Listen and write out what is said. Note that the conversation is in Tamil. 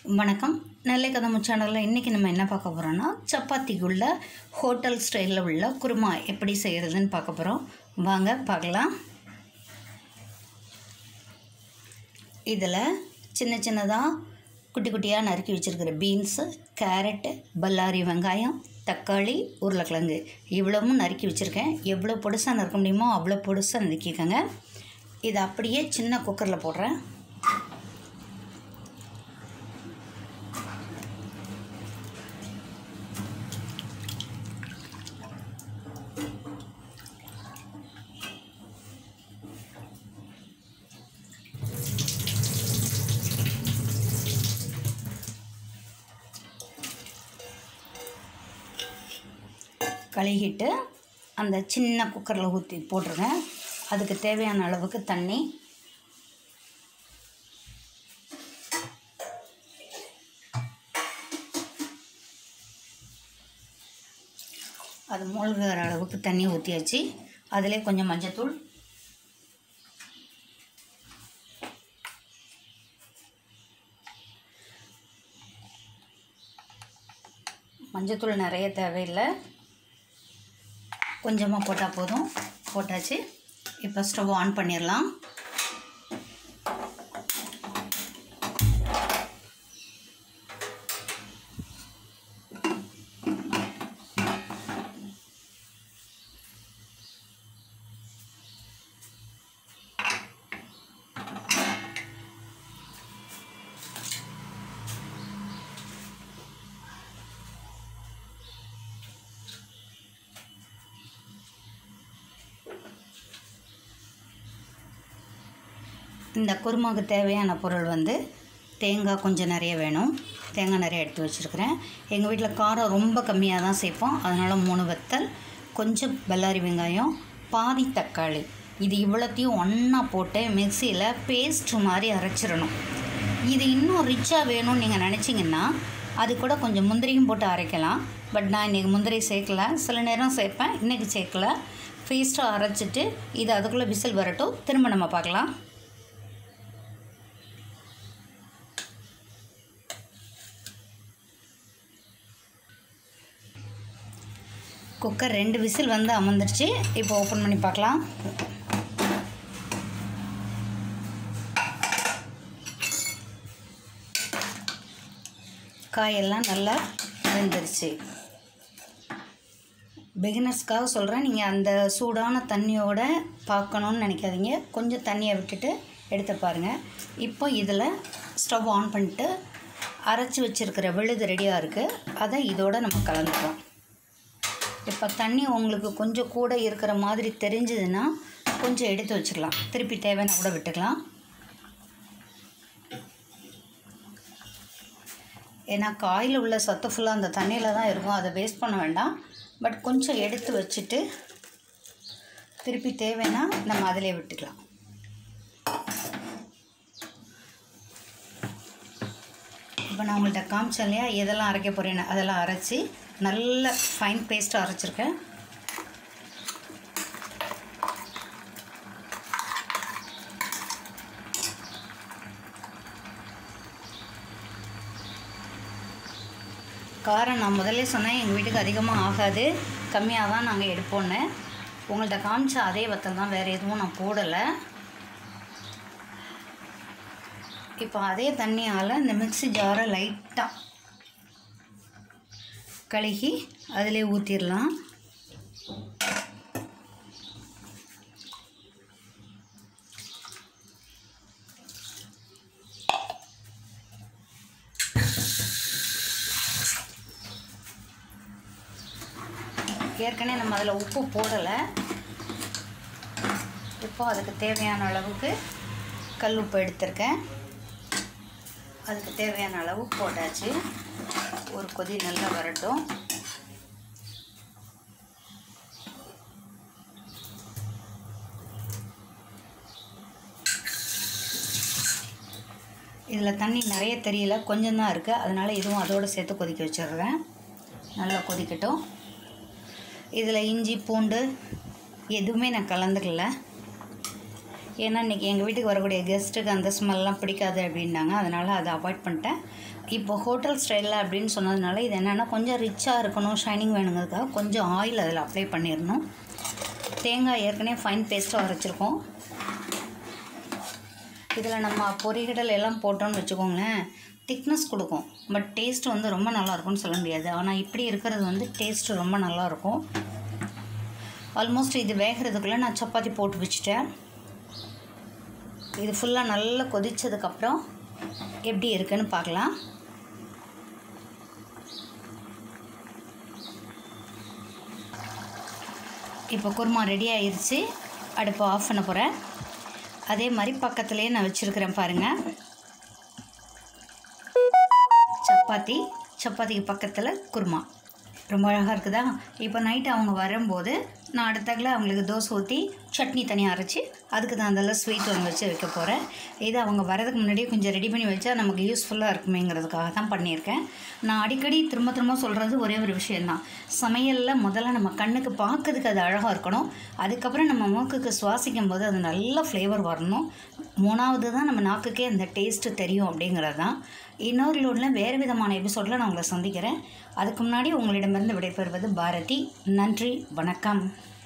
வணக்கம் நெல்லை கதம்பு சேனலில் இன்றைக்கி நம்ம என்ன பார்க்க போகிறோன்னா சப்பாத்திக்குள்ள ஹோட்டல் ஸ்டைலில் உள்ள குருமா எப்படி செய்கிறதுன்னு பார்க்க போகிறோம் வாங்க பார்க்கலாம் இதில் சின்ன சின்னதாக குட்டி குட்டியாக நறுக்கி வச்சுருக்கிற பீன்ஸு கேரட்டு பல்லாரி வெங்காயம் தக்காளி உருளைக்கிழங்கு இவ்வளவும் நறுக்கி வச்சுருக்கேன் எவ்வளோ பொடுசாக நறுக்க முடியுமோ அவ்வளோ பொடுசாக நறுக்கிக்கோங்க இதை அப்படியே சின்ன குக்கரில் போடுறேன் கழுகிட்டு அந்த சின்ன குக்கரில் ஊற்றி போட்டுருங்க அதுக்கு தேவையான அளவுக்கு தண்ணி அது மூழ்கிற அளவுக்கு தண்ணி ஊற்றியாச்சு அதிலே கொஞ்சம் மஞ்சத்தூள் மஞ்சத்தூள் நிறைய தேவையில்லை கொஞ்சமாக போட்டால் போதும் போட்டாச்சு இப்போ ஸ்டவ் ஆன் பண்ணிடலாம் இந்த குருமாவுக்கு தேவையான பொருள் வந்து தேங்காய் கொஞ்சம் நிறைய வேணும் தேங்காய் நிறைய எடுத்து வச்சுருக்கிறேன் எங்கள் வீட்டில் காரம் ரொம்ப கம்மியாக தான் சேர்ப்போம் அதனால் மூணு வத்தல் கொஞ்சம் பல்லாரி வெங்காயம் பாதி தக்காளி இது இவ்வளோத்தையும் ஒன்றா போட்டு மிக்சியில் பேஸ்ட் மாதிரி அரைச்சிடணும் இது இன்னும் ரிச்சாக வேணும்னு நீங்கள் நினச்சிங்கன்னா அது கூட கொஞ்சம் முந்திரியும் போட்டு அரைக்கலாம் பட் நான் இன்றைக்கி முந்திரி சேர்க்கல சில நேரம் சேர்ப்பேன் இன்றைக்கி சேர்க்கல பேஸ்ட்டாக அரைச்சிட்டு இது அதுக்குள்ளே விசில் வரட்டும் திரும்ப நம்ம பார்க்கலாம் குக்கர் ரெண்டு விசில் வந்து அமர்ந்துருச்சு இப்போ ஓப்பன் பண்ணி பார்க்கலாம் காயெல்லாம் நல்லா வெந்துருச்சு பிகினர்ஸ்க்காக சொல்கிறேன் நீங்கள் அந்த சூடான தண்ணியோட பார்க்கணுன்னு நினைக்காதீங்க கொஞ்சம் தண்ணியை விட்டுட்டு எடுத்து பாருங்கள் இப்போ இதில் ஸ்டவ் ஆன் பண்ணிட்டு அரைச்சி வச்சுருக்கிற விழுது ரெடியாக இருக்குது அதை இதோட நம்ம கலந்துக்கலாம் இப்போ தண்ணி உங்களுக்கு கொஞ்சம் கூட இருக்கிற மாதிரி தெரிஞ்சதுன்னா கொஞ்சம் எடுத்து வச்சுக்கலாம் திருப்பி தேவைன்னா கூட விட்டுக்கலாம் ஏன்னா காயில் உள்ள சத்து ஃபுல்லாக அந்த தண்ணியில் தான் இருக்கும் அதை வேஸ்ட் பண்ண வேண்டாம் பட் கொஞ்சம் எடுத்து வச்சுட்டு திருப்பி தேவைன்னா நம்ம அதிலே விட்டுக்கலாம் இப்போ நான் உங்கள்கிட்ட காமிச்சேன் இல்லையா எதெல்லாம் அரைக்க போகிறேன்னு அதெல்லாம் அரைச்சி நல்ல ஃபைன் பேஸ்ட்டாக அரைச்சிருக்கேன் காரம் நான் முதல்ல சொன்னேன் எங்கள் வீட்டுக்கு அதிகமாக ஆகாது கம்மியாக தான் நாங்கள் எடுப்போன்னு உங்கள்கிட்ட காமிச்ச அதே வத்தல் தான் வேறு எதுவும் நான் போடலை இப்போ அதே தண்ணியால் இந்த மிக்ஸி ஜாரை லைட்டாக கழுகி அதிலே ஊற்றிடலாம் ஏற்கனவே நம்ம அதில் உப்பு போடலை இப்போ அதுக்கு தேவையான அளவுக்கு கல் உப்பு எடுத்திருக்கேன் அதுக்கு தேவையான அளவு போட்டாச்சு ஒரு கொதி நல்லா வரட்டும் இதில் தண்ணி நிறைய தெரியல கொஞ்சம் தான் இருக்குது அதனால் இதுவும் அதோடு சேர்த்து கொதிக்க வச்சிடுறேன் நல்லா கொதிக்கட்டும் இதில் இஞ்சி பூண்டு எதுவுமே நான் கலந்துக்கல ஏன்னா இன்றைக்கி எங்கள் வீட்டுக்கு வரக்கூடிய கெஸ்ட்டுக்கு அந்த ஸ்மெல்லாம் பிடிக்காது அப்படின்னாங்க அதனால் அதை அவாய்ட் பண்ணிட்டேன் இப்போ ஹோட்டல் ஸ்டைலில் அப்படின்னு சொன்னதுனால இது என்னென்னா கொஞ்சம் ரிச்சாக இருக்கணும் ஷைனிங் வேணுங்கிறதுக்காக கொஞ்சம் ஆயில் அதில் அப்ளை பண்ணிடணும் தேங்காய் ஏற்கனவே ஃபைன் பேஸ்ட்டாக அரைச்சிருக்கோம் இதில் நம்ம பொரிகடல் எல்லாம் போட்டோம்னு வச்சுக்கோங்களேன் திக்னஸ் கொடுக்கும் பட் டேஸ்ட் வந்து ரொம்ப நல்லா இருக்கும்னு சொல்ல முடியாது ஆனால் இப்படி இருக்கிறது வந்து டேஸ்ட்டு ரொம்ப நல்லாயிருக்கும் ஆல்மோஸ்ட் இது வேகிறதுக்குள்ளே நான் சப்பாத்தி போட்டு வச்சுட்டேன் இது ஃபுல்லாக நல்லா கொதிச்சதுக்கப்புறம் எப்படி இருக்குன்னு பார்க்கலாம் இப்போ குருமா ரெடி ஆயிருச்சு அடுப்பை ஆஃப் பண்ண போகிறேன் அதே மாதிரி பக்கத்துலேயே நான் வச்சுருக்கிறேன் பாருங்கள் சப்பாத்தி சப்பாத்திக்கு பக்கத்தில் குருமா ரொம்ப அழகாக இருக்குதா இப்போ நைட்டு அவங்க வரும்போது நான் அடுத்தக்கில் அவங்களுக்கு தோசை ஊற்றி சட்னி தனியாக அரைச்சி அதுக்கு தான் அதெல்லாம் ஸ்வீட் ஒன்று வச்சு வைக்க போகிறேன் இது அவங்க வரதுக்கு முன்னாடியே கொஞ்சம் ரெடி பண்ணி வச்சா நமக்கு யூஸ்ஃபுல்லாக இருக்குமேங்கிறதுக்காக தான் பண்ணியிருக்கேன் நான் அடிக்கடி திரும்ப திரும்ப சொல்கிறது ஒரே ஒரு விஷயந்தான் சமையலில் முதல்ல நம்ம கண்ணுக்கு பார்க்கறதுக்கு அது அழகாக இருக்கணும் அதுக்கப்புறம் நம்ம மூக்குக்கு சுவாசிக்கும் போது அது நல்ல ஃப்ளேவர் வரணும் மூணாவது தான் நம்ம நாக்குக்கே அந்த டேஸ்ட்டு தெரியும் அப்படிங்கிறது தான் இன்னொரு லோடில் வேறு விதமான எபிசோடில் நான் உங்களை சந்திக்கிறேன் அதுக்கு முன்னாடி உங்களிடமிருந்து விடைபெறுவது பாரதி நன்றி வணக்கம்